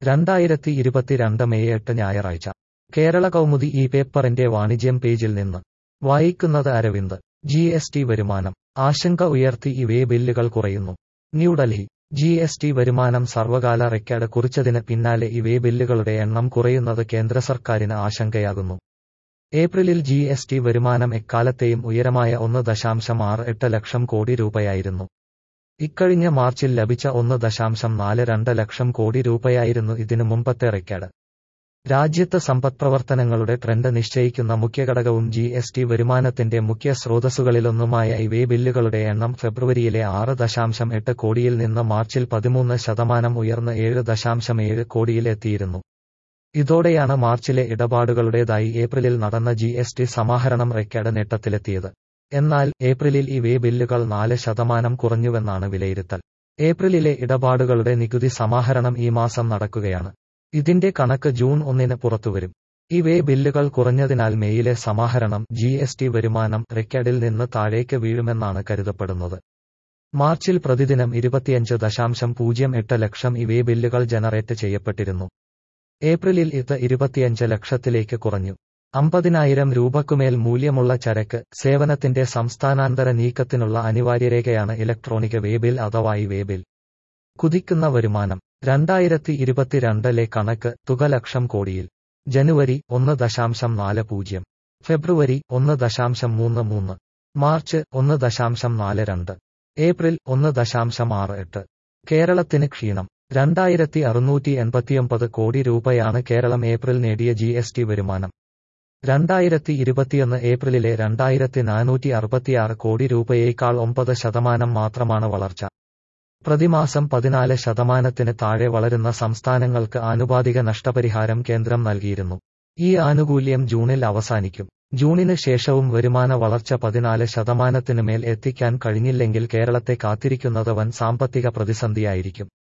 രണ്ടായിരത്തി ഇരുപത്തിരണ്ട് മെയ് എട്ട് ഞായറാഴ്ച കേരള കൗമുദി ഈ പേപ്പറിന്റെ വാണിജ്യം പേജിൽ നിന്ന് വായിക്കുന്നത് അരവിന്ദ് ജി എസ് ടി വരുമാനം ആശങ്ക ഉയർത്തി ഇവേ ബില്ലുകൾ കുറയുന്നു ന്യൂഡൽഹി ജി എസ് ടി വരുമാനം സർവകാല റെക്കോർഡ് കുറിച്ചതിന് പിന്നാലെ ഇവേ ബില്ലുകളുടെ എണ്ണം കുറയുന്നത് കേന്ദ്ര സർക്കാരിന് ആശങ്കയാകുന്നു ഏപ്രിലിൽ ജി എസ് ടി വരുമാനം എക്കാലത്തെയും ഉയരമായ ഒന്ന് ദശാംശം ആറ് എട്ട് ലക്ഷം കോടി രൂപയായിരുന്നു ഇക്കഴിഞ്ഞ മാർച്ചിൽ ലഭിച്ച ഒന്ന് ദശാംശം നാല് രണ്ട് ലക്ഷം കോടി രൂപയായിരുന്നു ഇതിനു മുമ്പത്തെ റെക്കോർഡ് രാജ്യത്ത് സമ്പദ്പ്രവർത്തനങ്ങളുടെ ട്രെൻഡ് നിശ്ചയിക്കുന്ന മുഖ്യഘടകവും ജി എസ് ടി വരുമാനത്തിന്റെ മുഖ്യ സ്രോതസ്സുകളിലൊന്നുമായ ഇവേ ബില്ലുകളുടെ എണ്ണം ഫെബ്രുവരിയിലെ ആറ് ദശാംശം എട്ട് കോടിയിൽ നിന്ന് മാർച്ചിൽ പതിമൂന്ന് ശതമാനം ഉയർന്ന് ഏഴ് ദശാംശം ഏഴ് കോടിയിൽ എത്തിയിരുന്നു ഇതോടെയാണ് മാർച്ചിലെ ഇടപാടുകളുടേതായി ഏപ്രിലിൽ നടന്ന ജി എസ് ടി സമാഹരണം റെക്കോർഡ് നേട്ടത്തിലെത്തിയത് എന്നാൽ ഏപ്രിലിൽ ഇവേ ബില്ലുകൾ നാല് ശതമാനം കുറഞ്ഞുവെന്നാണ് വിലയിരുത്തൽ ഏപ്രിലിലെ ഇടപാടുകളുടെ നികുതി സമാഹരണം ഈ മാസം നടക്കുകയാണ് ഇതിന്റെ കണക്ക് ജൂൺ ഒന്നിന് പുറത്തുവരും ഇവേ ബില്ലുകൾ കുറഞ്ഞതിനാൽ മെയിലെ സമാഹരണം ജി എസ് ടി വരുമാനം റെക്കോർഡിൽ നിന്ന് താഴേക്ക് വീഴുമെന്നാണ് കരുതപ്പെടുന്നത് മാർച്ചിൽ പ്രതിദിനം ഇരുപത്തിയഞ്ച് ദശാംശം പൂജ്യം എട്ട് ലക്ഷം ഇവേ ബില്ലുകൾ ജനറേറ്റ് ചെയ്യപ്പെട്ടിരുന്നു ഏപ്രിലിൽ ഇത് ഇരുപത്തിയഞ്ച് ലക്ഷത്തിലേക്ക് കുറഞ്ഞു അമ്പതിനായിരം രൂപക്കുമേൽ മൂല്യമുള്ള ചരക്ക് സേവനത്തിന്റെ സംസ്ഥാനാന്തര നീക്കത്തിനുള്ള അനിവാര്യരേഖയാണ് ഇലക്ട്രോണിക് വേബിൽ അഥവാ ഈ വേബിൽ കുതിക്കുന്ന വരുമാനം രണ്ടായിരത്തി ഇരുപത്തിരണ്ടിലെ കണക്ക് തുക ലക്ഷം കോടിയിൽ ജനുവരി ഒന്ന് ദശാംശം നാല് പൂജ്യം ഫെബ്രുവരി ഒന്ന് ദശാംശം മൂന്ന് മൂന്ന് മാർച്ച് ഒന്ന് ദശാംശം നാല് രണ്ട് ഏപ്രിൽ ഒന്ന് ദശാംശം ആറ് എട്ട് കേരളത്തിന് ക്ഷീണം രണ്ടായിരത്തി അറുന്നൂറ്റി എൺപത്തിയൊമ്പത് കോടി രൂപയാണ് കേരളം ഏപ്രിൽ നേടിയ ജി എസ് ടി വരുമാനം രണ്ടായിരത്തി ഇരുപത്തിയൊന്ന് ഏപ്രിലിലെ രണ്ടായിരത്തി നാനൂറ്റി അറുപത്തിയാറ് കോടി രൂപയേക്കാൾ ഒമ്പത് ശതമാനം മാത്രമാണ് വളർച്ച പ്രതിമാസം പതിനാല് ശതമാനത്തിന് താഴെ വളരുന്ന സംസ്ഥാനങ്ങൾക്ക് ആനുപാതിക നഷ്ടപരിഹാരം കേന്ദ്രം നൽകിയിരുന്നു ഈ ആനുകൂല്യം ജൂണിൽ അവസാനിക്കും ജൂണിന് ശേഷവും വരുമാന വളർച്ച പതിനാല് ശതമാനത്തിനുമേൽ എത്തിക്കാൻ കഴിഞ്ഞില്ലെങ്കിൽ കേരളത്തെ കാത്തിരിക്കുന്നത് വൻ സാമ്പത്തിക പ്രതിസന്ധിയായിരിക്കും